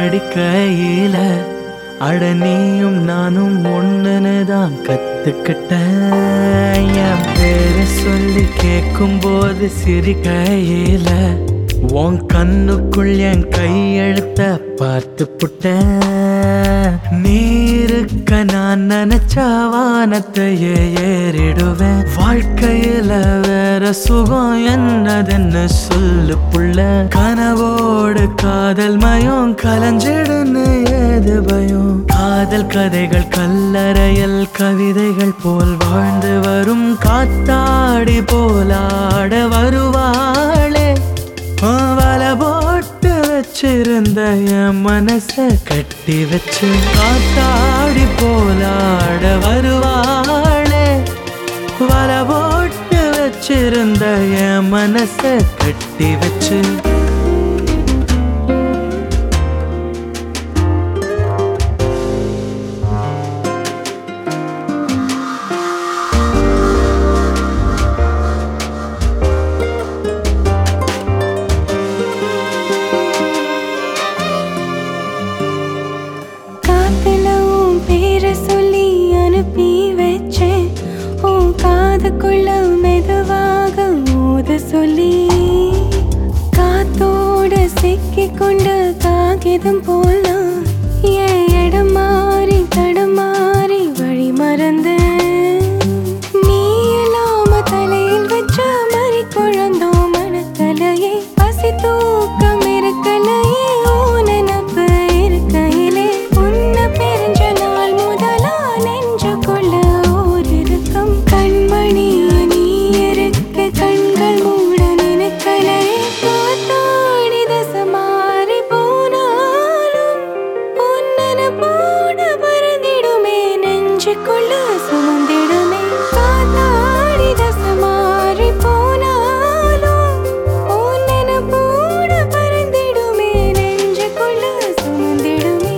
படிக்கையில அட நீயும் நானும் ஒண்ணுன்னு தான் கத்துக்கிட்டேன் என் பேரை சொல்லி கேட்கும் போது சிரிக்கையில உன் கண்ணுக்குள் என் கையெழுத்த பார்த்து புட்டேன் நீ இருக்க நான் நினைச்ச வானத்தையே ஏறிடுவேன் வாழ்க்கையில வேற சுகம் என்னதுன்னு சொல்லு புள்ள கனவோடு காதல் மயம் கலஞ்சிடுன்னு ஏது பயம் காதல் கதைகள் கல்லறையில் கவிதைகள் போல் வாழ்ந்து வரும் காத்தாடி போலாட வருவாளே வல போட்டு வச்சிருந்த என் மனச கட்டி வச்சு காத்தாடி போலாட வருவாளே வல போட்டு வச்சிருந்த என் மனச கட்டி வச்சு காத்துல உன் பேரை சொல்லி அனுப்பி வச்சேன் உன் காதுக்குள்ள மெதுவாக மோத சொல்லி காத்தோட சிக்கிக் கொண்ட காகிதம் போல என் இடம் மாறி தடமாறி வழி மறந்தேன் நீ இல்லாம தலையில் வச்ச மறி குழந்தோ மனக்கலையே பசி தூக்கம் இருக்கலையே ஓ நினப்பு இருக்கையிலே உன்னை பிரிஞ்ச நாள் முதலா நெஞ்சுக்குள்ள ஓர் இருக்கும் கண்மணி நீ இருக்க கண்கள் மூட நினைக்கலையே காத்தாடி தசை மாறி போனாலும் உன்னன போட பறந்திடுமே நெஞ்சுக்குள்ள சுமந்திடுமே காத்தாடி தசை மாறி போனாலும் உன்னன போட பறந்திடுமே நெஞ்சுக்குள்ள சுமந்திடுமே